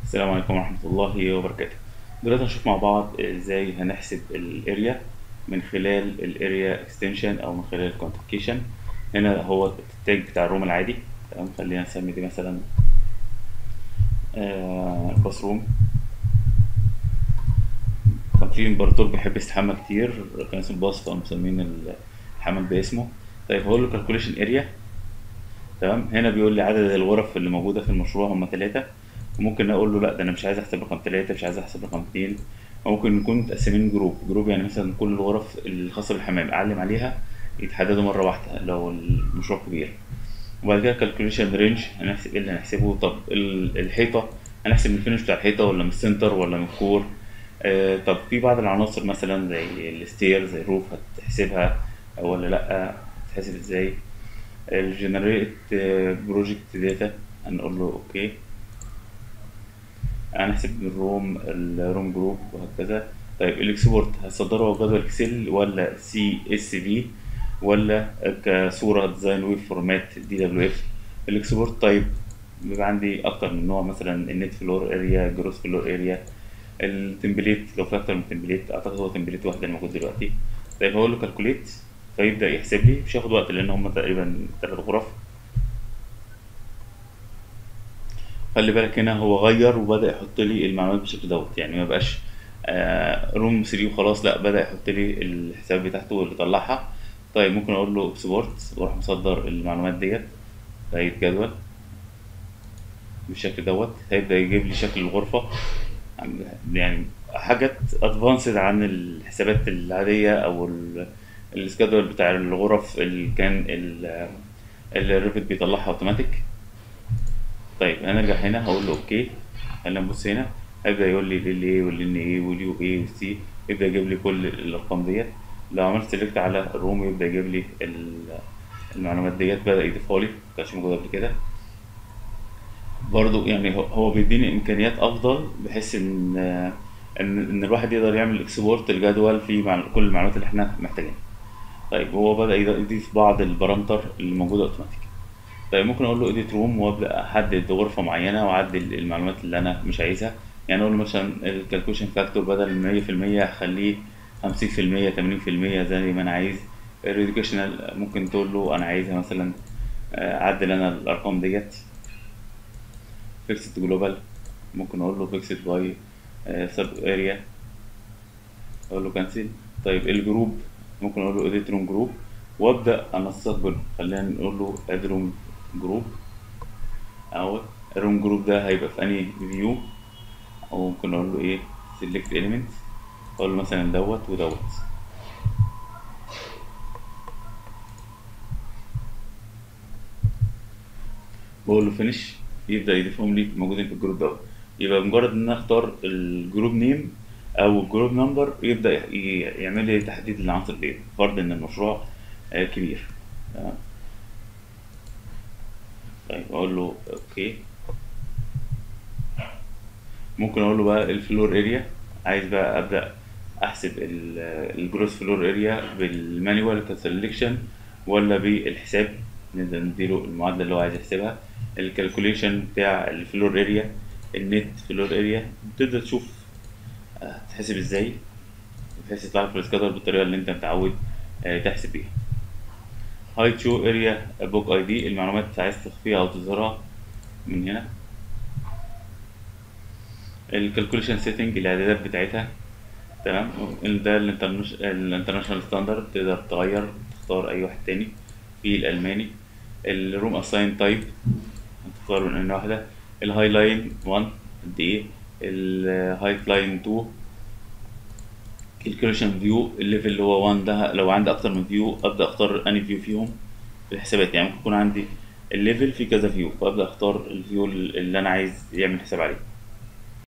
السلام عليكم ورحمة الله وبركاته دلوقتي هنشوف مع بعض ازاي هنحسب الاريا من خلال الاريا اكستنشن او من خلال الكوانتيفيكيشن هنا هو التاج بتاع الروم العادي تمام خلينا نسمي دي مثلا آه باس روم كان في امبراطور بيحب يستحمى كتير كان اسمه باص فقاموا مسمين الحمام باسمه طيب هقول له كالكوليشن اريا تمام هنا بيقول لي عدد الغرف اللي موجودة في المشروع هم ثلاثة وممكن اقول له لا ده انا مش عايز احسب رقم ثلاثة مش عايز احسب رقم اتنين ممكن نكون متقسمين جروب جروب يعني مثلا كل الغرف الخاصة بالحمام اعلم عليها يتحددوا مرة واحدة لو المشروع كبير وبعد كده كالكوليشن رينج هنحسب ايه اللي هنحسبه طب الحيطة هنحسب من الفينش بتاع الحيطة ولا من السنتر ولا من الكور آه طب في بعض العناصر مثلا زي الستير زي الروف هتحسبها ولا لا هتحسب ازاي الجنريت بروجكت داتا هنقول له اوكي هنحسب الروم الروم جروب وهكذا طيب الاكسبورت هتصدره جدول اكسل ولا سي اس في ولا كصوره ديزاين ويب فورمات دي دبليو اف الاكسبورت طيب بيبقى عندي اكتر من نوع مثلا النت فلور اريا جروس فلور اريا التمبليت لو في اكتر من تمبليت اعتقد هو تمبليت واحد الموجود دلوقتي طيب هقول له كالكوليت فيبدا يحسب لي مش هياخد وقت لان هم تقريبا ثلاث غرف خلي بالك هنا هو غير وبدا يحط لي المعلومات بالشكل دوت يعني ما بقاش آه روم 3 وخلاص لا بدا يحط لي الحساب بتاعته واللي طلعها طيب ممكن اقول له اكسبورت واروح مصدر المعلومات ديت بقية جدول بالشكل دوت هيبدا يجيب لي شكل الغرفه يعني حاجات ادفانسد عن الحسابات العاديه او السكادول بتاع الغرف اللي كان الريفت بيطلعها اوتوماتيك طيب هنرجع هنا هقول له اوكي خلينا نبص هنا هيبدا يقول لي ال ايه والان ايه واليو ايه والسي يبدا يجيب لي كل الارقام ديت لو عملت سيلكت على الروم يبدا يجيب لي المعلومات ديت بدا يضيفها لي مكانش موجوده قبل كده برضو يعني هو بيديني امكانيات افضل بحيث ان ان ان الواحد يقدر يعمل اكسبورت الجدول في مع كل المعلومات اللي احنا محتاجينها طيب هو بدا يضيف بعض البارامتر اللي موجوده اوتوماتيك طيب ممكن اقول له اديت روم وابدا احدد غرفه معينه واعدل المعلومات اللي انا مش عايزها يعني اقول له مثلا الكالكوليشن فاكتور بدل 100% اخليه 50% 80% زي ما انا عايز الريديوكيشنال ممكن تقول له انا عايزها مثلا اعدل انا الارقام ديت فيكسد جلوبال ممكن اقول له فيكسد باي سب اريا اقول له كانسل طيب الجروب ممكن اقول له اديت روم جروب وابدا انسق بينهم خلينا نقول له اد روم جروب او الروم جروب ده هيبقى في انهي فيو او ممكن اقول له ايه سيلكت اليمنت اقول له مثلا دوت ودوت بقول له فينش يبدا يضيفهم لي موجودين في الجروب دوت يبقى مجرد ان انا اختار الجروب نيم او الجروب نمبر يبدا يعمل لي تحديد للعناصر دي فرض ان المشروع كبير تمام طيب اقول له اوكي ممكن اقول له بقى الفلور اريا عايز بقى ابدا احسب الجروس فلور اريا بالمانيوال كسلكشن ولا بالحساب نقدر نديله المعادله اللي هو عايز يحسبها الكالكوليشن بتاع الفلور اريا النت فلور اريا تقدر تشوف هتحسب ازاي بحيث يطلع لك السكادر بالطريقه اللي انت متعود تحسب بيها هايت شو اريا بوك اي دي المعلومات عايز تخفيها او تظهرها من هنا الكالكوليشن سيتنج الاعدادات بتاعتها تمام ده الانترناشونال ستاندرد تقدر تغير تختار اي واحد تاني في الالماني الروم اساين تايب هتختار من انهي واحده الهاي لاين 1 قد ايه الهايت لاين 2 الكالكوليشن فيو الليفل اللي هو 1 ده لو عندي اكتر من فيو ابدا اختار انهي فيو فيهم في الحسابات يعني ممكن يكون عندي الليفل في كذا فيو فابدا اختار الفيو اللي انا عايز يعمل حساب عليه